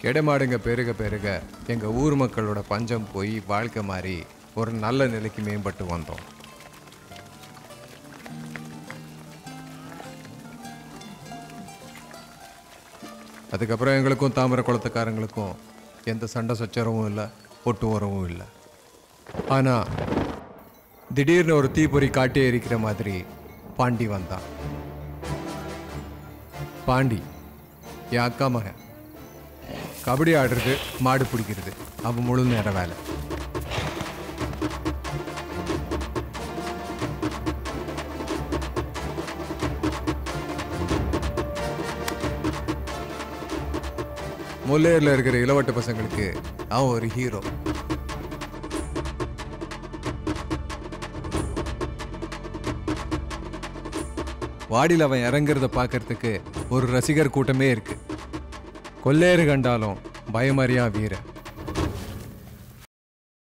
கிடைமாடுங்க பெருக பெருக எங்கள் ஊர் மக்களோட பஞ்சம் போய் வாழ்க்கை மாறி ஒரு நல்ல நிலைக்கு மேம்பட்டு வந்தோம் அதுக்கப்புறம் எங்களுக்கும் தாமரை குளத்துக்காரங்களுக்கும் எந்த சண்டை சச்சரவும் இல்லை ஒட்டு உறவும் இல்லை ஆனால் திடீர்னு ஒரு தீப்பொறி காட்டி எரிக்கிற மாதிரி பாண்டி வந்தான் பாண்டி என் அக்கா மகன் கபடி ஆடுறது மாடு பிடிக்கிறது அவன் முழு நேர வேலை முல்லையரில் இருக்கிற இளவட்ட பசங்களுக்கு அவன் ஒரு ஹீரோ வாடியில் அவன் இறங்குறத பார்க்கறதுக்கு ஒரு ரசிகர் கூட்டமே இருக்கு கொல்லேறு கண்டாலும் பயமறியா வீரன்